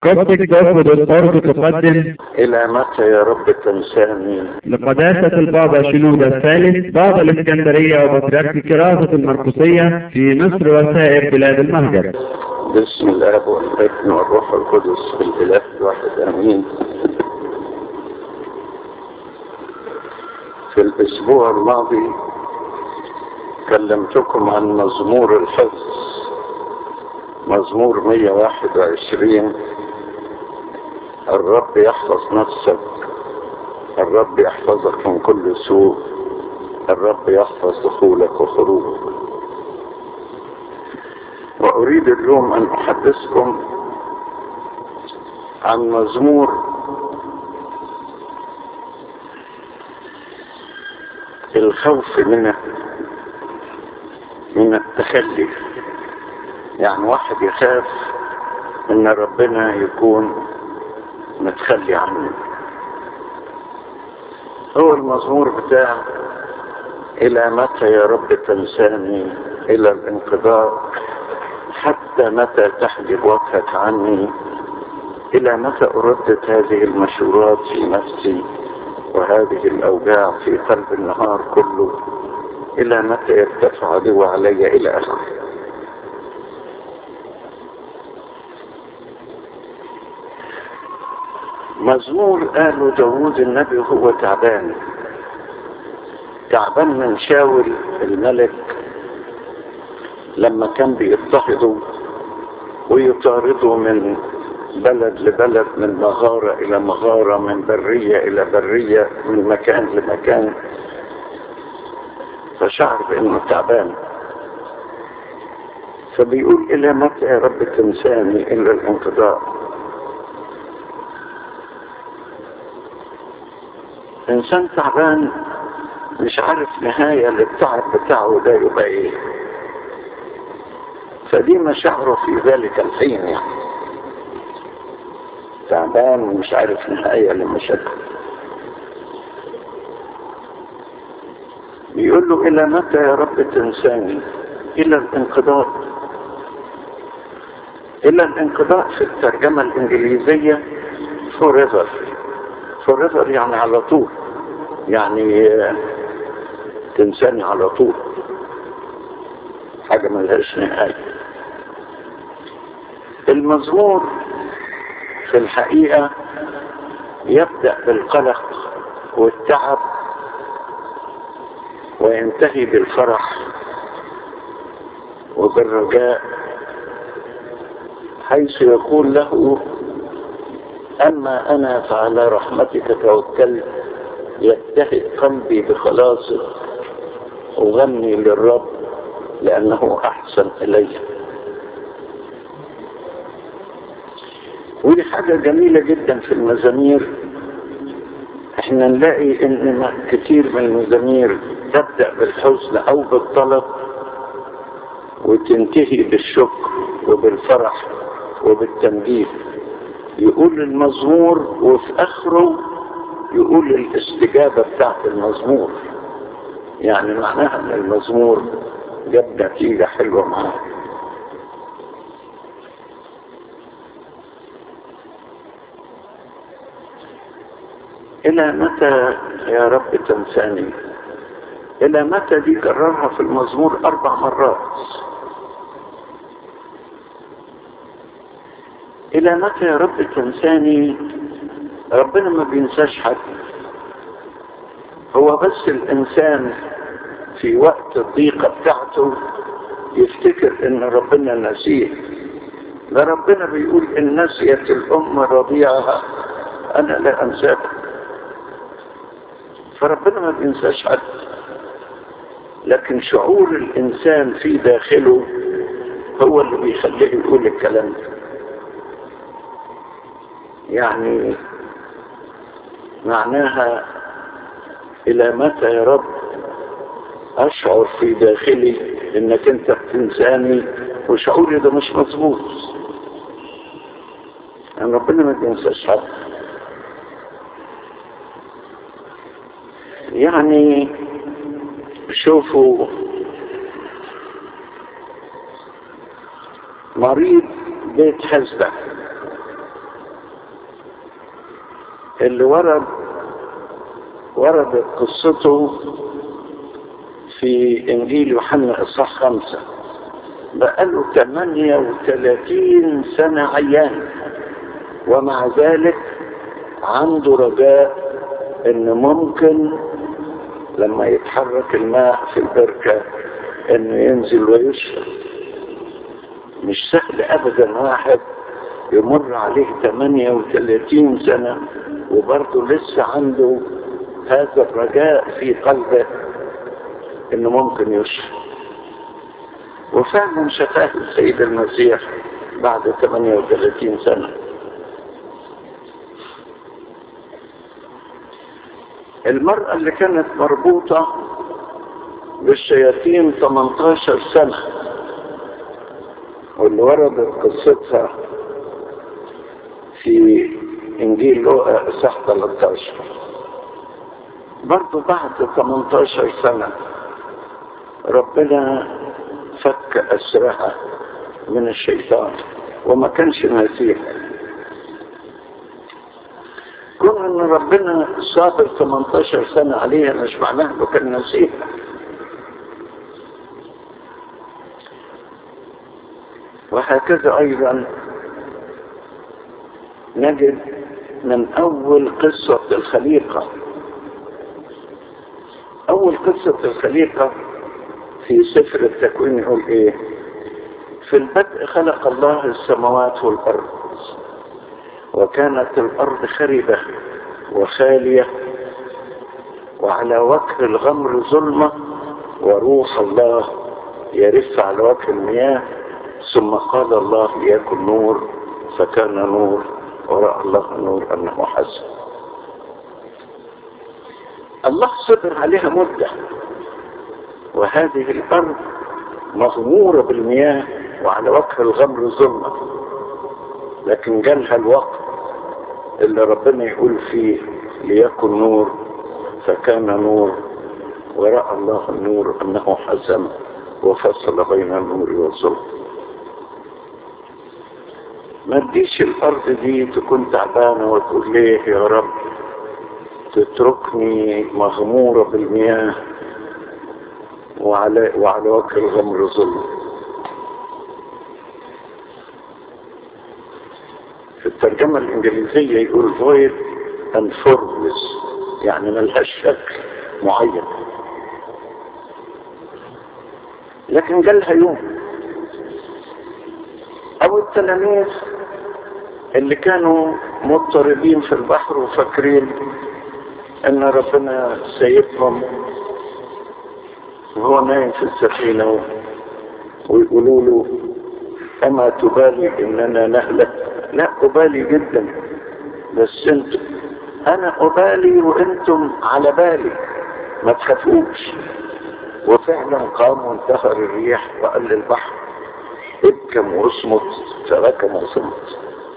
قصدك ترفض الأرض تقدم إلى متى يا رب تنساني لقداسة البابا شنودة الثالث بابا الإسكندرية وبطريرك كراسة المرقسية في مصر وسائر بلاد المهجر باسم الاب والابن والروح القدس في الاله الواحد امين في الاسبوع الماضي كلمتكم عن مزمور الحفظ مزمور 121 الرب يحفظ نفسك الرب يحفظك من كل سوء الرب يحفظ دخولك وخروجك وأريد اليوم أن أحدثكم عن مزمور الخوف من من التخلي يعني واحد يخاف ان ربنا يكون متخلي عنه هو المزمور بتاع الى متى يا رب تنساني الى الانقضاء حتى متى تحجب وجهك عني إلى متى أردد هذه المشورات في نفسي وهذه الأوجاع في قلب النهار كله إلى متى يرتفع عدو علي إلى آخره مزمور قاله داوود النبي وهو تعبان تعبان من شاول الملك لما كان بيضطهدوا ويطاردوا من بلد لبلد من مغارة إلى مغارة من برية إلى برية من مكان لمكان فشعر بأنه تعبان فبيقول إلى متى يا رب تنساني إلا الانقضاء إنسان تعبان مش عارف نهاية للتعب بتاعه ده يبقى إيه فدي مشاعره في ذلك الحين يعني تعبان ومش عارف نهاية لمشاكله بيقول له إلى متى يا رب تنساني إلى الانقضاء إلى الانقضاء في الترجمة الإنجليزية forever forever يعني على طول يعني تنساني على طول حاجة ملهاش نهاية المزمور في الحقيقة يبدأ بالقلق والتعب وينتهي بالفرح وبالرجاء حيث يقول له أما أنا فعلى رحمتك توكلت يبتهج قلبي بخلاصك أغني للرب لأنه أحسن إلي ودي حاجة جميلة جدا في المزامير احنا نلاقي ان كتير من المزامير تبدأ بالحزن او بالطلب وتنتهي بالشكر وبالفرح وبالتمجيد يقول المزمور وفي اخره يقول الاستجابة بتاعت المزمور يعني معناها ان المزمور جاب نتيجة حلوة معاه إلى متى يا رب تنساني إلى متى دي كررها في المزمور أربع مرات إلى متى يا رب تنساني ربنا ما بينساش حد هو بس الإنسان في وقت الضيقة بتاعته يفتكر ان ربنا نسيه ده ربنا بيقول ان نسيت الام رضيعها انا لا انساك فربنا ما بينساش حد لكن شعور الانسان في داخله هو اللي بيخليه يقول الكلام ده يعني معناها الى متى يا رب اشعر في داخلي انك انت بتنساني وشعوري ده مش مظبوط يعني ربنا ما بينساش حد يعني شوفوا مريض بيت حزبة اللي ورد وردت قصته في انجيل يوحنا اصحاح خمسة بقاله 38 سنة عيان ومع ذلك عنده رجاء ان ممكن لما يتحرك الماء في البركة انه ينزل ويشرب مش سهل ابدا واحد يمر عليه 38 سنة وبرضه لسه عنده هذا الرجاء في قلبه انه ممكن يشرب وفعلا شفاه السيد المسيح بعد 38 سنة المرأة اللي كانت مربوطة بالشياطين 18 سنة واللي وردت قصتها في انجيل لوقا اصحاح 13 برضه بعد 18 سنة ربنا فك أسرها من الشيطان وما كانش ناسيها كون ان ربنا صابر 18 سنة عليها مش معناها انه كان ناسيها وهكذا ايضا نجد من اول قصة الخليقة اول قصة الخليقة في سفر التكوين يقول ايه في البدء خلق الله السماوات والارض وكانت الارض خربة وخالية وعلى وجه الغمر ظلمة وروح الله يرف على وجه المياه ثم قال الله ليكن نور فكان نور ورأى الله النور أنه حسن الله صبر عليها مدة وهذه الأرض مغمورة بالمياه وعلى وجه الغمر ظلمة لكن جالها الوقت اللي ربنا يقول فيه ليكن نور فكان نور ورأى الله النور أنه حسن وفصل بين النور والظلم ما تجيش الأرض دي تكون تعبانة وتقول ليه يا رب تتركني مغمورة بالمياه وعلى, وعلى وجه الغمر ظلم في الترجمة الإنجليزية يقول void and formless يعني ملهاش شكل معين لكن جالها يوم أو التلاميذ اللي كانوا مضطربين في البحر وفاكرين ان ربنا سايبهم وهو نايم في السفينة ويقولوا له اما تبالي اننا نهلك لا ابالي جدا بس انت انا ابالي وانتم على بالي ما تخافوش وفعلا قام وانتهر الريح وقال للبحر ابكم واصمت فركم وصمت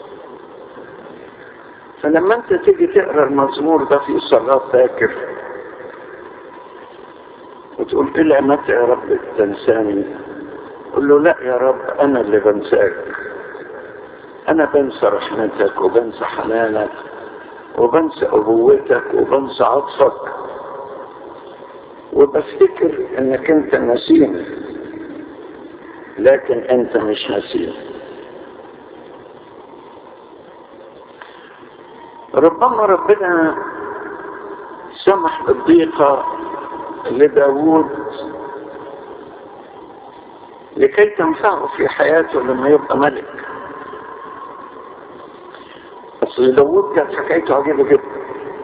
فلما انت تيجي تقرا المزمور ده في صلاة فاكر وتقول الى متى يا رب تنساني قل له لا يا رب انا اللي بنساك انا بنسى رحمتك وبنسى حنانك وبنسى ابوتك وبنسى عطفك وبفتكر انك انت نسيني لكن انت مش نسيني ربما ربنا سمح بالضيقة لداود لكي تنفعه في حياته لما يبقى ملك أصل داود كانت حكايته عجيبة جدا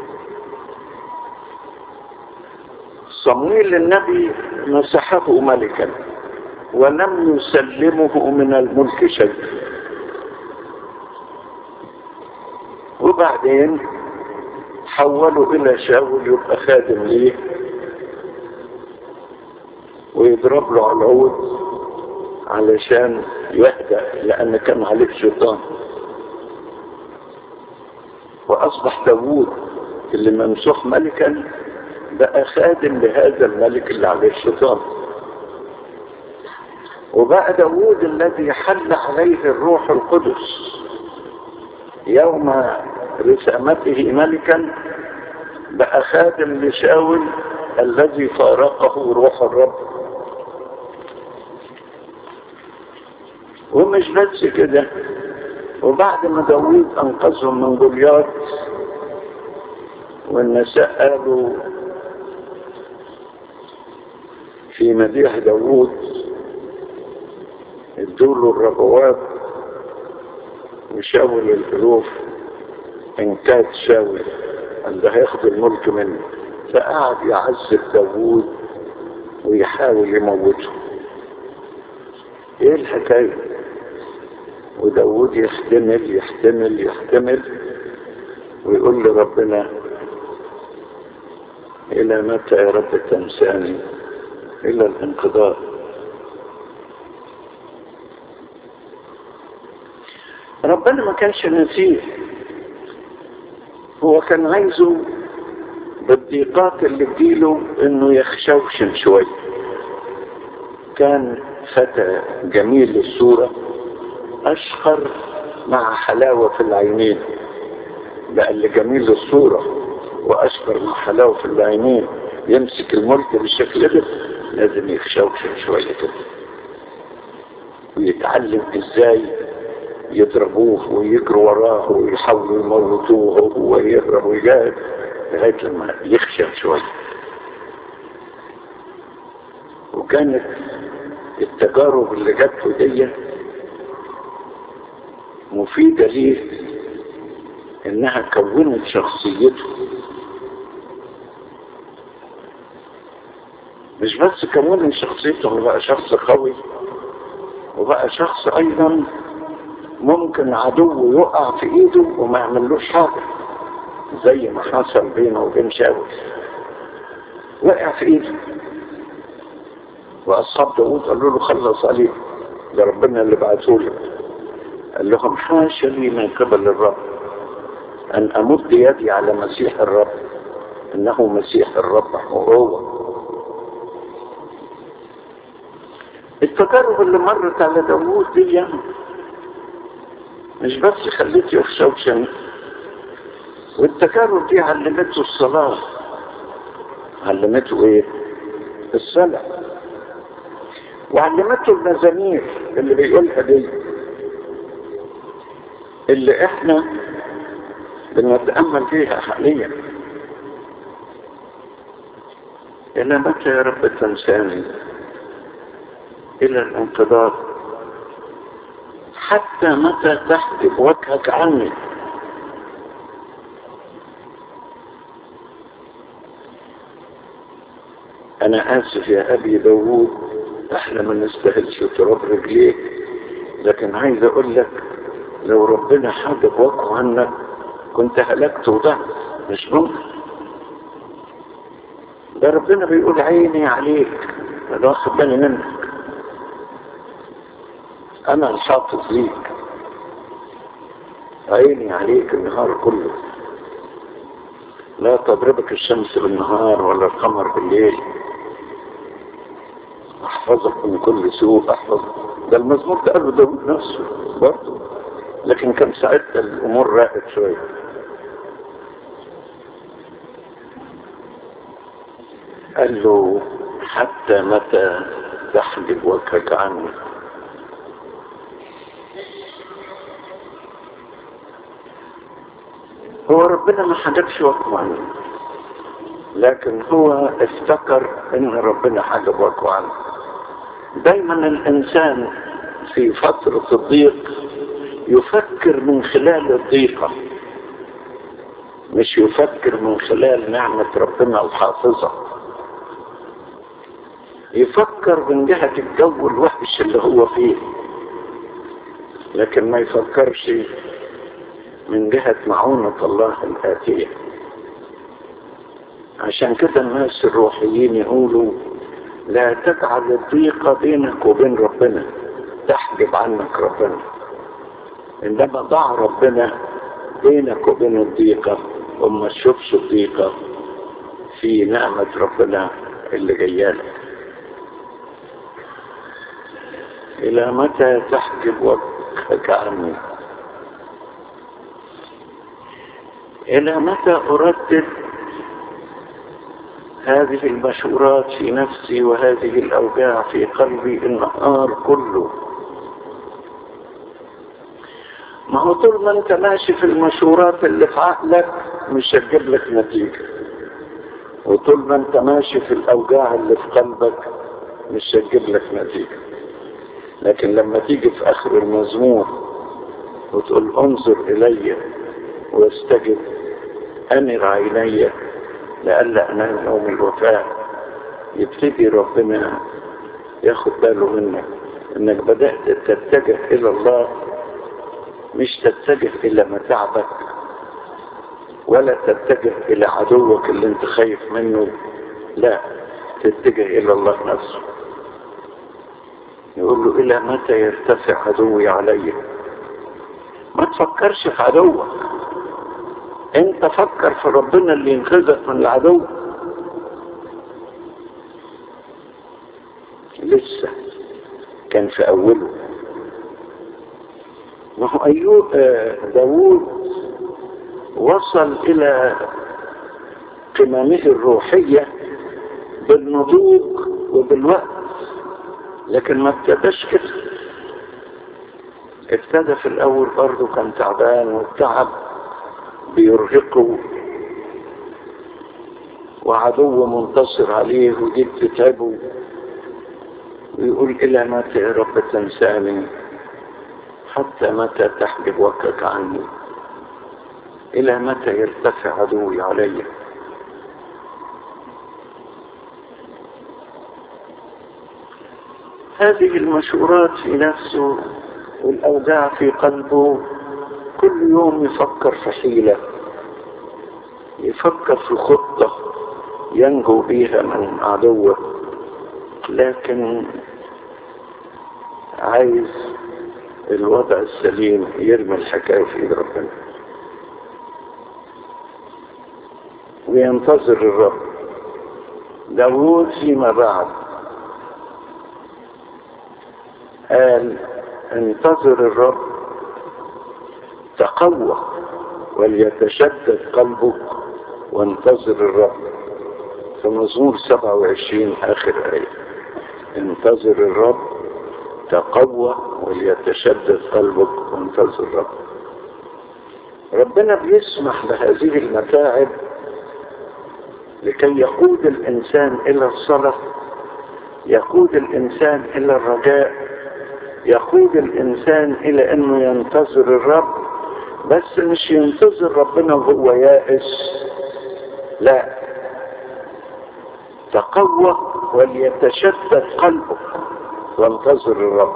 صمويل النبي مسحه ملكا ولم يسلمه من الملك شيء وبعدين حولوا الى شاول يبقى خادم ليه ويضرب له على العود علشان يهدأ لان كان عليه شيطان واصبح داوود اللي ممسوح ملكا بقى خادم لهذا الملك اللي عليه الشيطان وبقى داوود الذي حل عليه الروح القدس يوم رسامته ملكا بقى خادم لشاول الذي فارقه روح الرب ومش بس كده وبعد ما داوود انقذهم من جوليات والنساء قالوا في مديح داوود ادوله الربوات وشاول الالوف انكاد شاول قال ده هياخد الملك منه فقعد يعذب داوود ويحاول يموته ايه الحكايه وداود يحتمل يحتمل يحتمل ويقول لربنا إلى متى يا رب تنساني إلى الانقضاء ربنا ما كانش نسيه هو كان عايزه بالضيقات اللي تجيله انه يخشوشن شوية كان فتى جميل الصورة أشقر مع حلاوة في العينين بقى اللي جميل الصورة وأشقر مع حلاوة في العينين يمسك الملك بالشكل ده لازم يخشوشن شوية كده ويتعلم ازاي يضربوه ويجروا وراه ويحاولوا يموتوه وهو يهرب ويجاهد لغاية لما يخشن شوية وكانت التجارب اللي جت دي مفيدة ليه انها كونت شخصيته مش بس كونت شخصيته هو بقى شخص قوي وبقى شخص ايضا ممكن عدو يقع في ايده وما يعملوش حاجة زي ما حصل بينه وبين شاول وقع في ايده واصحاب داود قالوا له خلص عليه ده ربنا اللي بعته لك قال لهم حاشا لي من قبل الرب ان امد يدي على مسيح الرب انه مسيح الرب وهو التجارب اللي مرت على داوود دي يعني مش بس خليته يخشوشن والتجارب دي علمته الصلاة علمته ايه الصلاة وعلمته المزامير اللي بيقولها دي اللي احنا بنتأمل فيها حاليا إلى متى يا رب تنساني إلى الانقضاض حتى متى تحجب وجهك عني أنا آسف يا أبي داوود احنا ما نستاهلش تراب رجليك لكن عايز أقول لك لو ربنا حجب وجهه عنك كنت هلكت وضعت مش ممكن ده ربنا بيقول عيني عليك انا واخد بالي منك انا الحافظ ليك عيني عليك النهار كله لا تضربك الشمس بالنهار ولا القمر بالليل احفظك من كل سوء احفظك ده المزمور ده قاله داود نفسه برضه لكن كان ساعتها الامور راقت شويه قال له حتى متى تحجب وجهك عني هو ربنا ما حجبش وجهه عنه لكن هو افتكر ان ربنا حجب وجهه عنه دايما الانسان في فترة الضيق يفكر من خلال الضيقة مش يفكر من خلال نعمة ربنا الحافظة يفكر من جهة الجو الوحش اللي هو فيه لكن ما يفكرش من جهة معونة الله الآتية عشان كده الناس الروحيين يقولوا لا تجعل الضيقة بينك وبين ربنا تحجب عنك ربنا إنما ضع ربنا بينك وبين الضيقة وما تشوفش الضيقة في نعمة ربنا اللي جايالك إلى متى تحجب وجهك عني إلى متى أردد هذه المشورات في نفسي وهذه الأوجاع في قلبي النهار كله ما هو طول ما انت ماشي في المشورات اللي في عقلك مش هتجيب لك نتيجة وطول ما انت ماشي في الأوجاع اللي في قلبك مش هتجيب لك نتيجة لكن لما تيجي في آخر المزمور وتقول انظر إلي واستجب أنر عيني لئلا أنام يوم الوفاة يبتدي ربنا ياخد باله منك انك بدأت تتجه إلى الله مش تتجه إلى متاعبك ولا تتجه إلى عدوك اللي انت خايف منه لا تتجه إلى الله نفسه يقول له إلى متى يرتفع عدوي علي ما تفكرش في عدوك انت فكر في ربنا اللي ينقذك من العدو لسه كان في اوله ما هو ايوب داوود وصل الى قممه الروحية بالنضوج وبالوقت لكن ما ابتداش كده ابتدى في الاول برضه كان تعبان والتعب بيرهقه وعدو منتصر عليه ودي بتتعبه ويقول إلى متى يا رب تنساني حتى متى تحجب وجهك عني إلى متى يرتفع عدوي علي هذه المشورات في نفسه والأوجاع في قلبه كل يوم يفكر في حيلة يفكر في خطة ينجو بيها من عدوه لكن عايز الوضع السليم يرمي الحكاية في ايد ربنا وينتظر الرب داوود فيما بعد قال انتظر الرب تقوى وليتشدد قلبك وانتظر الرب في مزمور 27 آخر آية انتظر الرب تقوى وليتشدد قلبك وانتظر الرب ربنا بيسمح بهذه المتاعب لكي يقود الإنسان إلى الصلاة يقود الإنسان إلى الرجاء يقود الإنسان إلى أنه ينتظر الرب بس مش ينتظر ربنا وهو يائس لا تقوى وليتشدد قلبك وانتظر الرب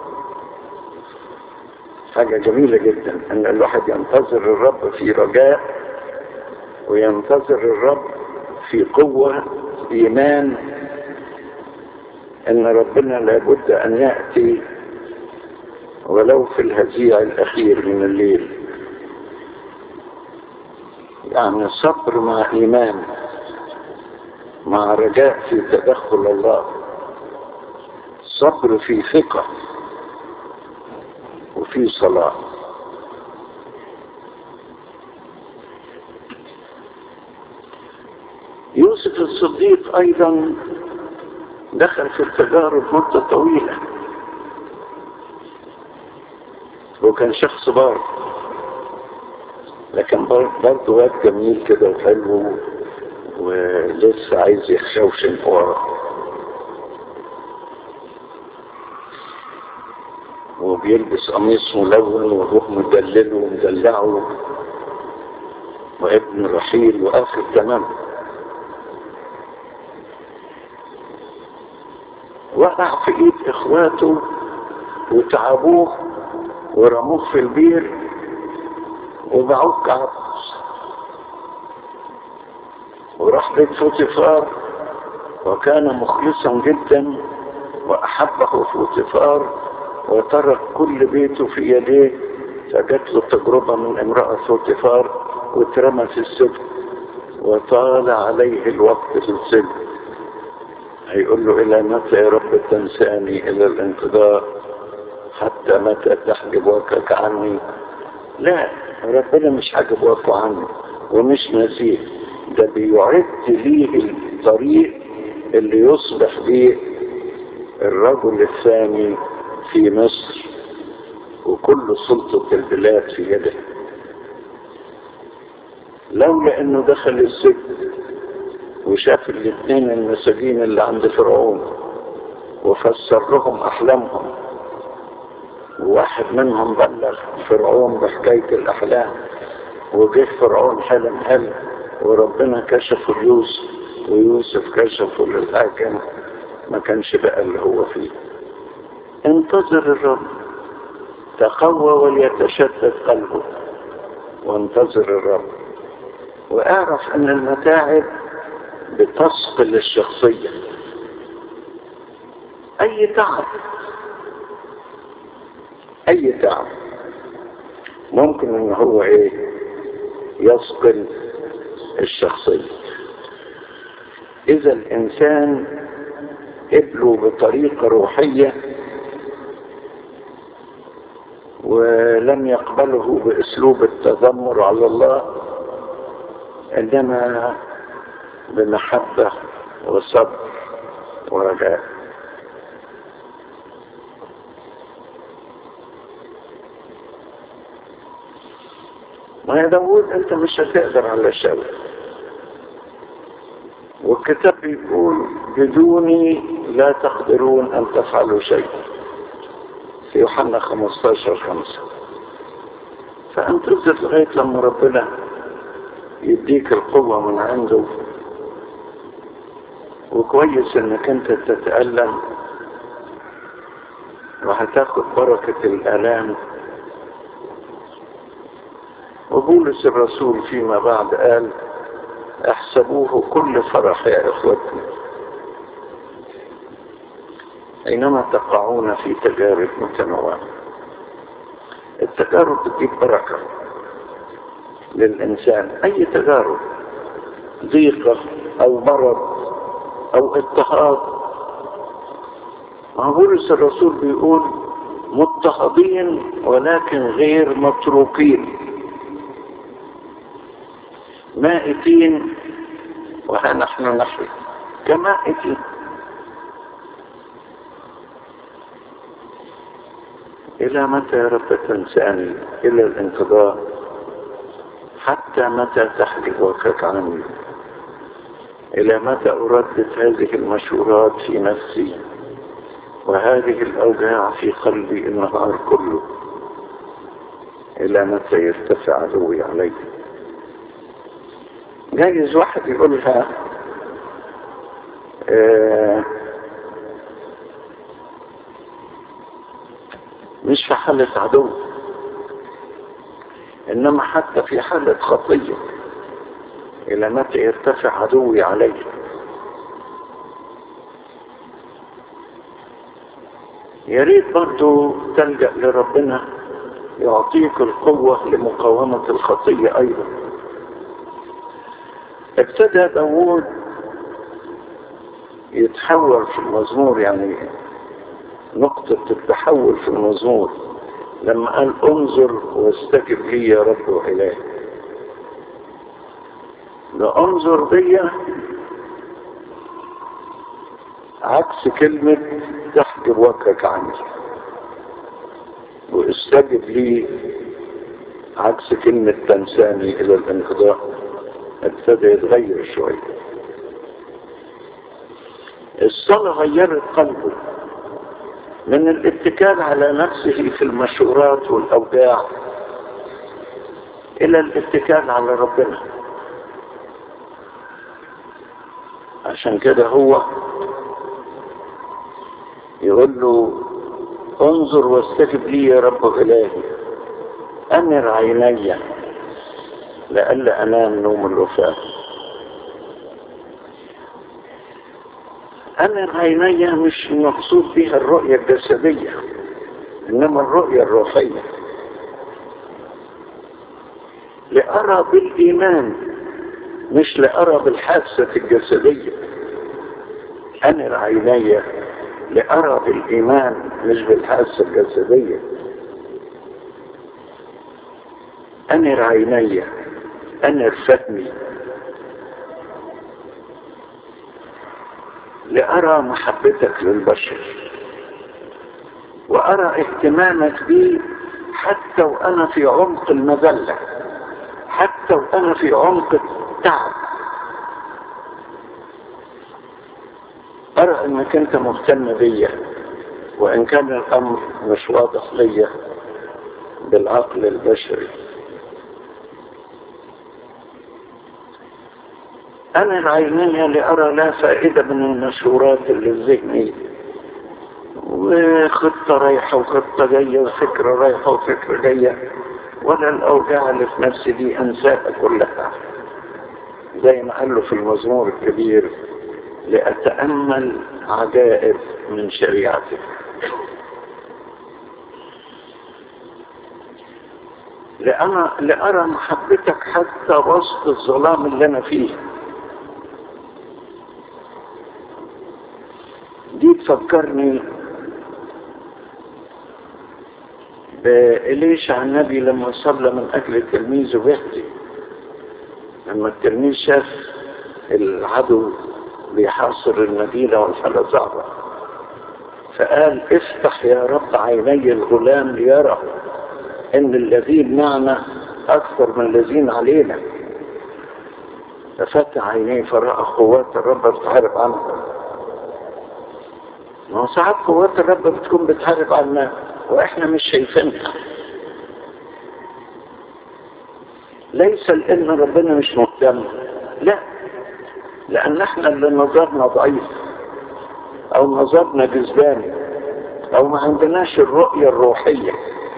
حاجة جميلة جدا ان الواحد ينتظر الرب في رجاء وينتظر الرب في قوة ايمان ان ربنا لابد ان يأتي ولو في الهزيع الاخير من الليل يعني صبر مع ايمان مع رجاء في تدخل الله صبر في ثقة وفي صلاة يوسف الصديق أيضا دخل في التجارب مدة طويلة وكان شخص بار لكن برضه واد جميل كده وحلو ولسه عايز يخشوشن ورا وبيلبس قميص ملون وروح مدلله ومدلعه وابن رحيل واخر تمام وقع في ايد اخواته وتعبوه ورموه في البير وباعوه كعبس وراح بيت فوتيفار وكان مخلصا جدا واحبه فوتيفار وترك كل بيته في يديه فجت له تجربة من امرأة فوتيفار واترمى في السجن وطال عليه الوقت في السجن هيقول له إلى متى يا رب تنساني إلى الانقضاء حتى متى تحجب وجهك عني لا ربنا مش حاجب وجهه عني ومش نسيه ده بيعد ليه الطريق اللي يصبح به الرجل الثاني في مصر وكل سلطة البلاد في يده لولا انه دخل السجن وشاف الاثنين المساجين اللي عند فرعون وفسر لهم احلامهم وواحد منهم بلغ فرعون بحكاية الاحلام وجه فرعون حلم حلم وربنا كشفه ليوسف ويوسف كشفه للحاكم ما كانش بقى اللي هو فيه انتظر الرب تقوى وليتشدد قلبه وانتظر الرب واعرف ان المتاعب بتثقل الشخصية اي تعب اي تعب ممكن ان هو ايه يثقل الشخصية اذا الانسان قبله بطريقة روحية ولم يقبله باسلوب التذمر على الله انما بمحبة وصبر ورجاء ما يا داود انت مش هتقدر على الشر والكتاب بيقول بدوني لا تقدرون ان تفعلوا شيء في يوحنا 15 5 فانتظر لغايه لما ربنا يديك القوه من عنده وكويس انك انت تتألم وهتاخد بركة الآلام وبولس الرسول فيما بعد قال احسبوه كل فرح يا اخوتي حينما تقعون في تجارب متنوعة التجارب بتجيب بركة للإنسان أي تجارب ضيقة أو مرض او اضطهاد ما بولس الرسول بيقول مضطهدين ولكن غير متروكين مائتين وها نحن نحيا كمائتين إلى متى يا رب تنساني إلى الانقضاء حتى متى تحجب وجهك عني إلى متى أردد هذه المشورات في نفسي وهذه الأوجاع في قلبي النهار كله إلى متى يرتفع عدوي علي جايز واحد يقولها آه مش في حالة عدو إنما حتى في حالة خطية إلى متى يرتفع عدوي علي يا ريت برضو تلجأ لربنا يعطيك القوة لمقاومة الخطية أيضا ابتدى داوود يتحول في المزمور يعني نقطة التحول في المزمور لما قال انظر واستجب لي يا رب إلهي لانظر دي عكس كلمة تحجب وجهك عني واستجب لي عكس كلمة تنساني إلى الانقضاء ابتدى يتغير شوية الصلاة غيرت قلبه من الاتكال على نفسه في المشورات والأوجاع إلى الاتكال على ربنا عشان كده هو يقول له انظر واستجب لي يا رب إلهي أمر عيني لئلا أنام نوم الوفاة أمر عيني مش مقصود بها الرؤية الجسدية إنما الرؤية الروحية لأرى بالإيمان مش لأرى بالحاسة الجسدية أمر عيني لأرى بالإيمان مش بالحاسة الجسدية أمر عيني أنر فهمي لأرى محبتك للبشر وأرى اهتمامك بي حتى وأنا في عمق المذلة حتى وأنا في عمق التعب أرى أنك أنت مهتم بيا وإن كان الأمر مش واضح ليا بالعقل البشري أنا العينية لأرى لا فائدة من المشهورات اللي في ذهني وخطة رايحة وخطة جاية وفكرة رايحة وفكرة جاية ولا الأوجاع اللي في نفسي دي أنساها كلها زي ما قال له في المزمور الكبير لأتأمل عجائب من شريعتك لأنا لأرى محبتك حتى وسط الظلام اللي أنا فيه دي تفكرني بإليشع النبي لما صلى من أجل تلميذه بهدي لما التلميذ شاف العدو بيحاصر المدينة والحالة صعبة فقال افتح يا رب عيني الغلام ليرى ان الذين معنا اكثر من الذين علينا ففتح عينيه فرأى قوات الرب بتحارب عنه ما هو ساعات قوات الرب بتكون بتحارب عنا واحنا مش شايفينها ليس لان ربنا مش مهتم لا لان احنا اللي نظرنا ضعيف او نظرنا جذباني او ما عندناش الرؤية الروحية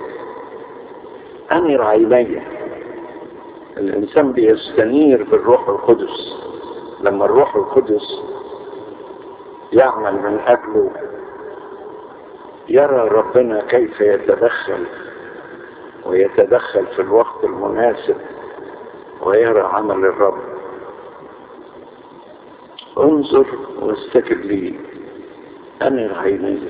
انر عيني الانسان بيستنير بالروح القدس لما الروح القدس يعمل من اجله يرى ربنا كيف يتدخل ويتدخل في الوقت المناسب ويرى عمل الرب انظر واستجب لي أنر عيني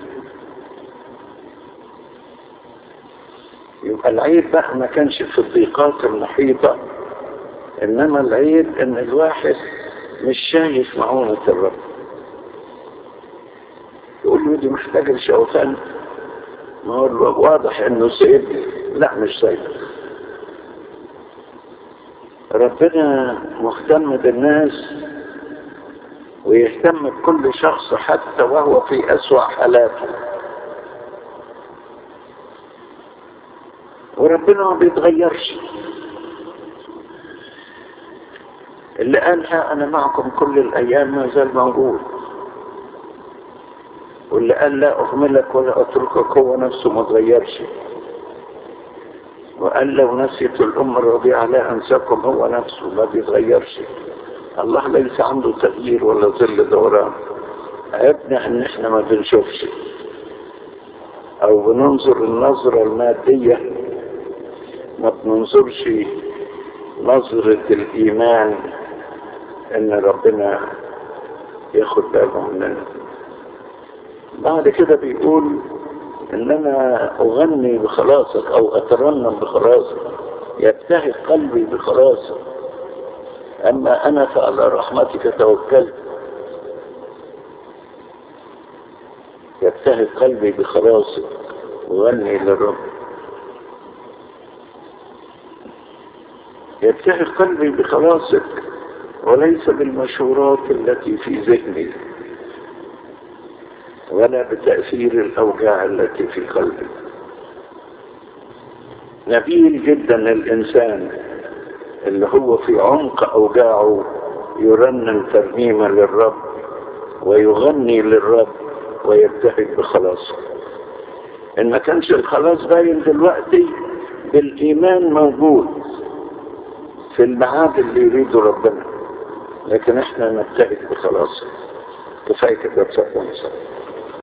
يبقى العيب بقى ما كانش في الضيقات المحيطة إنما العيب إن الواحد مش شايف معونة الرب يقول له دي محتاجة لشوفان ما هو واضح إنه سيبني لا مش سيبني ربنا مهتم بالناس ويهتم بكل شخص حتى وهو في أسوأ حالاته وربنا ما بيتغيرش اللي قالها أنا معكم كل الأيام ما زال موجود واللي قال لا أهملك ولا أتركك هو نفسه ما تغيرش وقال لو نسيت الأم الرضيعة لا أنساكم هو نفسه ما بيتغيرش الله ليس عنده تغيير ولا ظل دوران عيبنا ان احنا ما بنشوفش او بننظر النظرة المادية ما بننظرش نظرة الايمان ان ربنا ياخد باله مننا بعد كده بيقول ان انا اغني بخلاصك او اترنم بخلاصك يبتهج قلبي بخلاصك أما أنا فعلى رحمتك توكلت يبتهج قلبي بخلاصك وغني للرب يبتهج قلبي بخلاصك وليس بالمشورات التي في ذهني ولا بتأثير الأوجاع التي في قلبي نبيل جدا الإنسان اللي هو في عمق أوجاعه يرنم ترنيمة للرب ويغني للرب ويبتهج بخلاصه إن ما كانش الخلاص باين دلوقتي بالإيمان موجود في الميعاد اللي يريده ربنا لكن احنا نبتهج بخلاصه كفاية كده بصحة